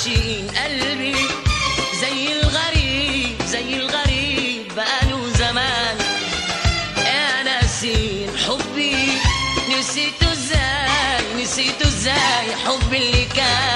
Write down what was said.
عاشقين قلبي زي الغريب زي الغريب بقاله زمان يا ناسين حبي نسيته ازاي نسيته ازاي حب اللي كان